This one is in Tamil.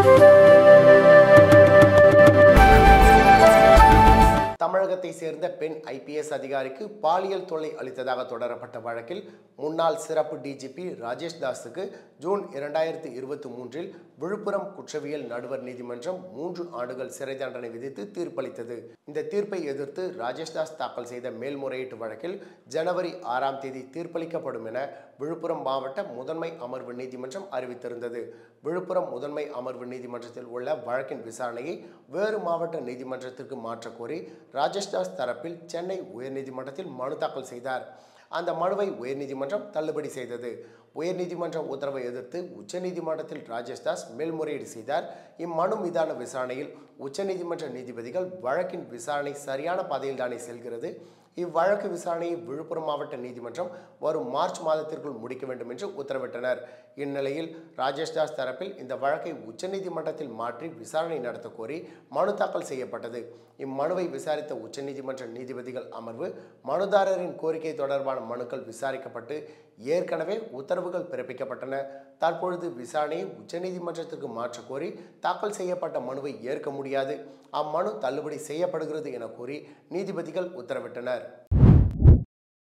தமிழகத்தை சேர்ந்த பெண் ஐபிஎஸ் அதிகாரிக்கு பாலியல் தொல்லை அளித்ததாக தொடரப்பட்ட வழக்கில் முன்னாள் சிறப்பு டிஜிபி ராஜேஷ் தாஸுக்கு ஜூன் இரண்டாயிரத்தி இருபத்தி மூன்றில் விழுப்புரம் குற்றவியல் நடுவர் நீதிமன்றம் மூன்று ஆண்டுகள் சிறை தண்டனை விதித்து தீர்ப்பளித்தது இந்த தீர்ப்பை எதிர்த்து ராஜேஷ் தாஸ் தாக்கல் செய்த மேல்முறையீட்டு வழக்கில் ஜனவரி ஆறாம் தேதி தீர்ப்பளிக்கப்படும் என விழுப்புரம் மாவட்ட முதன்மை அமர்வு நீதிமன்றம் அறிவித்திருந்தது விழுப்புரம் முதன்மை அமர்வு நீதிமன்றத்தில் உள்ள வழக்கின் விசாரணையை வேறு மாவட்ட நீதிமன்றத்திற்கு மாற்றக் கோரி ராஜேஷ் தாஸ் தரப்பில் சென்னை உயர்நீதிமன்றத்தில் மனு தாக்கல் செய்தார் அந்த மனுவை உயர்நீதிமன்றம் தள்ளுபடி செய்தது உயர்நீதிமன்ற உத்தரவை எதிர்த்து உச்சநீதிமன்றத்தில் ராஜேஷ் தாஸ் மேல்முறையீடு செய்தார் இம்மனு மீதான விசாரணையில் உச்சநீதிமன்ற நீதிபதிகள் வழக்கின் விசாரணை சரியான பாதையில்தானே செல்கிறது இவ்வழக்கு விசாரணையை விழுப்புரம் மாவட்ட நீதிமன்றம் வரும் மார்ச் மாதத்திற்குள் முடிக்க வேண்டும் என்று உத்தரவிட்டனர் இந்நிலையில் ராஜேஷ் தாஸ் தரப்பில் இந்த வழக்கை உச்சநீதிமன்றத்தில் மாற்றி விசாரணை நடத்த கோரி மனு தாக்கல் செய்யப்பட்டது இம்மனுவை விசாரித்த உச்சநீதிமன்ற நீதிபதிகள் அமர்வு மனுதாரரின் கோரிக்கை தொடர்பான மனுக்கள் விசாரிக்கப்பட்டு ஏற்கனவே உத்தரவுகள் பிறப்பிக்கப்பட்டன தற்பொழுது விசாரணையை உச்சநீதிமன்றத்திற்கு மாற்ற கோரி தாக்கல் செய்யப்பட்ட மனுவை ஏற்க முடியாது அம்மனு தள்ளுபடி செய்யப்படுகிறது என கூறி நீதிபதிகள் உத்தரவிட்டனர்